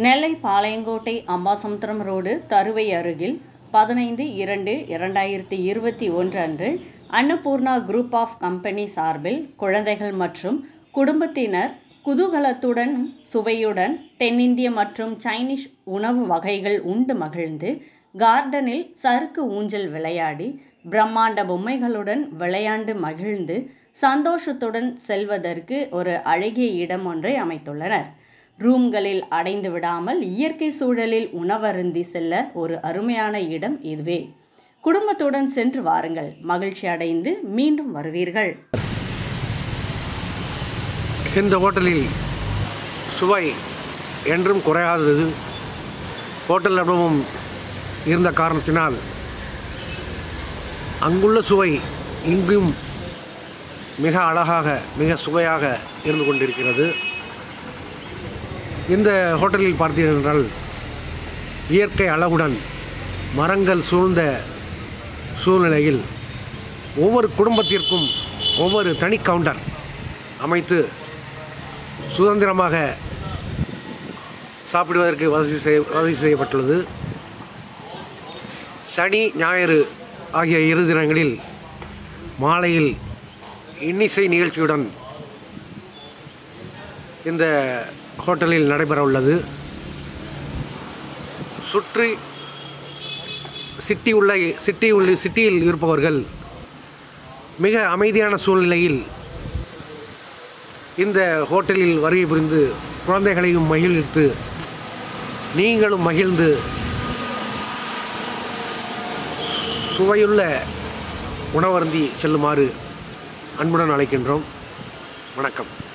நெல்லை Palayamkottai Ambasamudram road Tharuvai அருகில் பதினைந்து இரண்டு இரண்டாயிரத்தி இருபத்தி ஒன்று அன்று அன்னபூர்ணா குரூப் ஆஃப் கம்பெனி சார்பில் குழந்தைகள் மற்றும் குடும்பத்தினர் குதூகலத்துடன் சுவையுடன் தென்னிந்திய மற்றும் சைனீஸ் உணவு வகைகள் உண்டு மகிழ்ந்து கார்டனில் சறுக்கு ஊஞ்சல் விளையாடி பிரம்மாண்ட பொம்மைகளுடன் விளையாண்டு மகிழ்ந்து சந்தோஷத்துடன் செல்வதற்கு ஒரு அழகிய இடம் ஒன்றை அமைத்துள்ளனர் ரூம்களில் அடைந்து விடாமல் இயற்கை சூழலில் உணவருந்தி செல்ல ஒரு அருமையான இடம் இதுவே குடும்பத்துடன் சென்று வாருங்கள் மகிழ்ச்சி அடைந்து மீண்டும் வருவீர்கள் இந்த ஹோட்டலில் சுவை என்றும் குறையாதது ஹோட்டல் அனுபவம் இருந்த காரணத்தினால் அங்குள்ள சுவை இங்கும் மிக அழகாக மிக சுவையாக இருந்து கொண்டிருக்கிறது இந்த ஹோட்டலில் பார்த்தீர்கள் என்றால் இயற்கை அழகுடன் மரங்கள் சூழ்ந்த சூழ்நிலையில் ஒவ்வொரு குடும்பத்திற்கும் ஒவ்வொரு தனி கவுண்டர் அமைத்து சுதந்திரமாக சாப்பிடுவதற்கு வசதி செய் வசதி செய்யப்பட்டுள்ளது சனி ஞாயிறு ஆகிய இரு தினங்களில் மாலையில் இன்னிசை நிகழ்ச்சியுடன் இந்த ஹோட்டலில் நடைபெற உள்ளது சுற்றி சிட்டி உள்ள சிட்டி உள்ள சிட்டியில் இருப்பவர்கள் மிக அமைதியான சூழ்நிலையில் இந்த ஹோட்டலில் வருகை புரிந்து குழந்தைகளையும் மகிழ்வித்து நீங்களும் மகிழ்ந்து சுவையுள்ள உணவருந்தி செல்லுமாறு அன்புடன் அழைக்கின்றோம் வணக்கம்